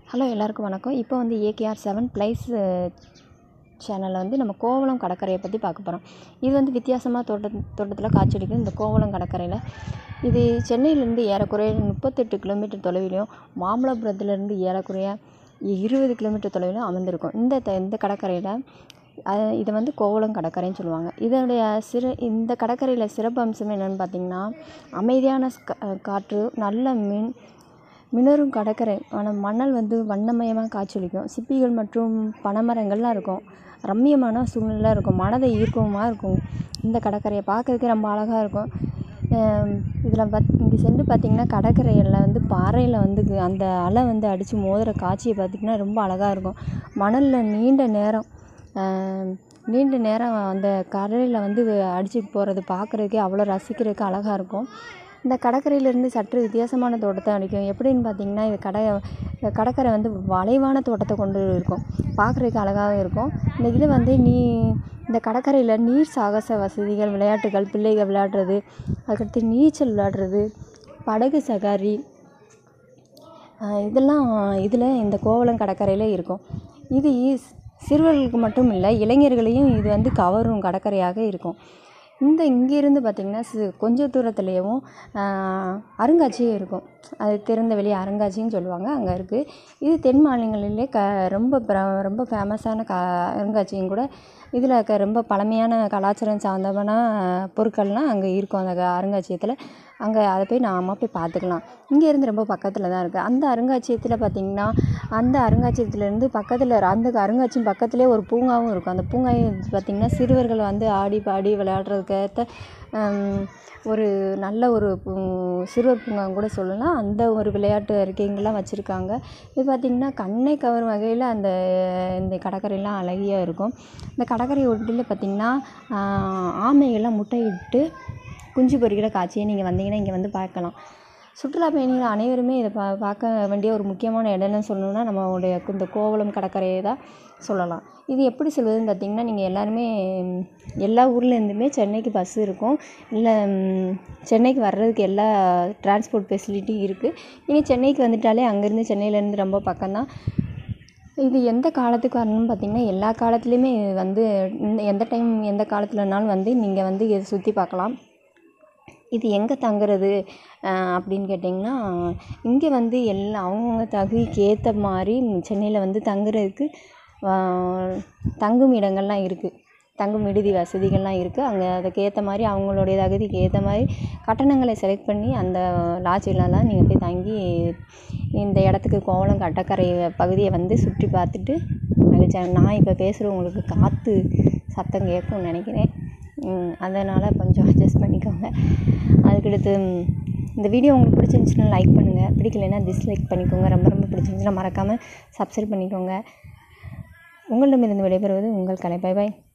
hello எல்லாருக்கும் வணக்கம் இப்போ வந்து ஏகேஆர் செவன் ப்ளைஸ் சேனலில் வந்து நம்ம கோவளம் கடற்கரையை பற்றி பார்க்க போகிறோம் இது வந்து வித்தியாசமாக தோட்ட தோட்டத்தில் காட்சியளிக்கும் இந்த கோவளம் கடற்கரையில் இது சென்னையிலேருந்து ஏறக்குறைய முப்பத்தெட்டு கிலோமீட்டர் தொலைவிலையும் மாமல்லபுரத்துலேருந்து ஏறக்குறைய இருபது கிலோமீட்டர் தொலைவிலும் அமைந்திருக்கும் இந்த த இந்த கடற்கரையில் அஹ் இதை வந்து கோவளம் கடற்கரைன்னு சொல்லுவாங்க இதனுடைய சிற இந்த கடற்கரையில் சிறப்பு அம்சம் என்னென்னு பார்த்தீங்கன்னா அமைதியான ஸ் கா- காற்று நல்ல மீன் மினரும் கடற்கரை ஆனால் மணல் வந்து வண்ணமயமாக காட்சியளிக்கும் சிப்பிகள் மற்றும் பனைமரங்கள்லாம் இருக்கும் ரம்மியமான சூழ்நிலை இருக்கும் மனதை ஈர்க்கவுமா இருக்கும் இந்த கடற்கரையை பார்க்கறதுக்கே ரொம்ப அழகாக இருக்கும் இதில் பத் இங்கே சென்று பார்த்திங்கன்னா கடற்கரையில் வந்து பாறையில் வந்து கு- அந்த அலை வந்து அடித்து மோதுகிற காட்சியை பார்த்திங்கன்னா ரொம்ப அழகாக இருக்கும் மணலில் நீண்ட நேரம் ஆஹ் நீண்ட நேரம் அந்த கரையில் வந்து அடிச்சுட்டு போகிறது பார்க்குறதுக்கே அவ்வளோ ரசிக்கிறதுக்கு அழகாக இருக்கும் இந்த கடற்கரையிலேருந்து சற்று வித்தியாசமான தோட்டத்தை அடிக்கும் எப்படின்னு பார்த்தீங்கன்னா இது கடை இந்த கடற்கரை வந்து வளைவான தோட்டத்தை கொண்டு இருக்கும் பார்க்குறதுக்கு அழகாக இருக்கும் இந்த இது வந்து நீ இந்த கடற்கரையில் நீர் சாகச வசதிகள் விளையாட்டுகள் பிள்ளைகள் விளையாடுறது அதுக்கடுத்து நீச்சல் விளையாடுறது படகு சவாரி ஆஹ் இதெல்லாம் இதில் இந்த கோவளம் கடற்கரையில் இருக்கும் இது ஈஸ்- சிறுவர்களுக்கு மட்டும் இல்லை இளைஞர்களையும் இது வந்து கவரும் கடற்கரையாக இருக்கும் இந்த இங்கேருந்து பார்த்திங்கன்னா சி கொஞ்சம் தூரத்துலேயும் அருங்காட்சியகம் இருக்கும் அது திறந்த வெளி அருங்காட்சியகம் சொல்லுவாங்க அங்கே இருக்குது இது தென் மாநிலங்களிலே க ரொம்ப பிர ரொம்ப ஃபேமஸான க அருங்காட்சியகம் கூட இதில் க ரொம்ப பழமையான கலாச்சாரம் சார்ந்தமான பொருட்கள்லாம் அங்கே இருக்கும் அந்த க- அருங்காட்சியகத்தில் அங்கே அதை போய் நாம போய் பார்த்துக்கலாம் இங்கேருந்து ரொம்ப பக்கத்தில் தான் இருக்குது அந்த அருங்காட்சியகத்தில் பார்த்திங்கன்னா அந்த அருங்காட்சியகத்துலேருந்து பக்கத்தில் அந்த அருங்காட்சியம் பக்கத்துலேயே ஒரு பூங்காவும் இருக்கும் அந்த பூங்கா பார்த்திங்கன்னா சிறுவர்கள் வந்து ஆடி பாடி விளையாடுறதுக்கேற்ற ஹம், ஒரு நல்ல ஒரு பூ- சிறுவர் பூங்கான்னு கூட சொல்லலாம் அந்த ஒரு விளையாட்டு அறிக்கைங்கள்லாம் வச்சுருக்காங்க இது பார்த்திங்கன்னா கண்ணை கவரும் வகையில் அந்த இந்த கடற்கரையெல்லாம் அழகியாக இருக்கும் இந்த கடற்கரை ஒட்டியில் பார்த்திங்கன்னா ஆஹ், ஆமைகள்லாம் முட்டையிட்டு குஞ்சு பொரிக்கிற காட்சியை நீங்கள் வந்தீங்கன்னா இங்கே வந்து பார்க்கலாம் சுற்றுலா பயணிகள் அனைவருமே இதை பா பார்க்க வேண்டிய ஒரு முக்கியமான இடம்னு சொல்லணும்னா நம்மளுடைய இந்த கோவளம் கடற்கரையை தான் சொல்லலாம் இது எப்படி சொல்வதுன்னு பார்த்தீங்கன்னா நீங்கள் எல்லாருமே ம், எல்லா ஊர்லேருந்துமே சென்னைக்கு பஸ் இருக்கும் இல்லை ம், சென்னைக்கு வர்றதுக்கு எல்லா டிரான்ஸ்போர்ட் ஃபெசிலிட்டியும் இருக்குது நீங்கள் சென்னைக்கு வந்துட்டாலே அங்கேருந்து சென்னையிலேருந்து ரொம்ப பக்கம்தான் இது எந்த காலத்துக்கு வரணும்னு பார்த்தீங்கன்னா எல்லா காலத்துலேயுமே இது வந்து இந்த எந்த டைம் எந்த காலத்துலனாலும் வந்து நீங்கள் வந்து இதை சுற்றி பார்க்கலாம் இது எங்கே தங்குறது அஹ் அப்படின்னு கேட்டிங்கன்னா இங்கே வந்து எல்லா அவங்கவுங்க தகுதிக்கு ஏற்ற மாதிரி சென்னையில் வந்து தங்குறதுக்கு அஹ், தங்கும் இடங்கள்லாம் இருக்குது தங்கும் விடுதி வசதிகள்லாம் இருக்குது அங்கே அதுக்கு ஏற்ற மாதிரி அவங்களுடைய தகுதிக்கு ஏற்ற மாதிரி கட்டணங்களை செலக்ட் பண்ணி அந்த லாட்ஜிலலாம் நீங்கள் போய் தங்கி இந்த இடத்துக்கு கோவளம் கடற்கரை பகுதியை வந்து சுற்றி பார்த்துட்டு மகிழ்ச்சியா நான் இப்போ பேசுகிறவங்களுக்கு காற்று சத்தம் கேட்கும்னு நினைக்கிறேன் அதனால் கொஞ்சம் அட்ஜஸ்ட் பண்ணிக்கோங்க அதுக்கடுத்து ம், இந்த வீடியோ உங்களுக்கு பிடிச்சிருந்துச்சுன்னா லைக் பண்ணுங்கள் பிடிக்கலைன்னா டிஸ்லைக் பண்ணிக்கோங்க ரொம்ப ரொம்ப பிடிச்சிருந்துச்சுன்னா மறக்காமல் சப்ஸ்கிரைப் பண்ணிக்கோங்க உங்களிடமிருந்து விடைபெறுவது உங்கள் கலை பை பாய்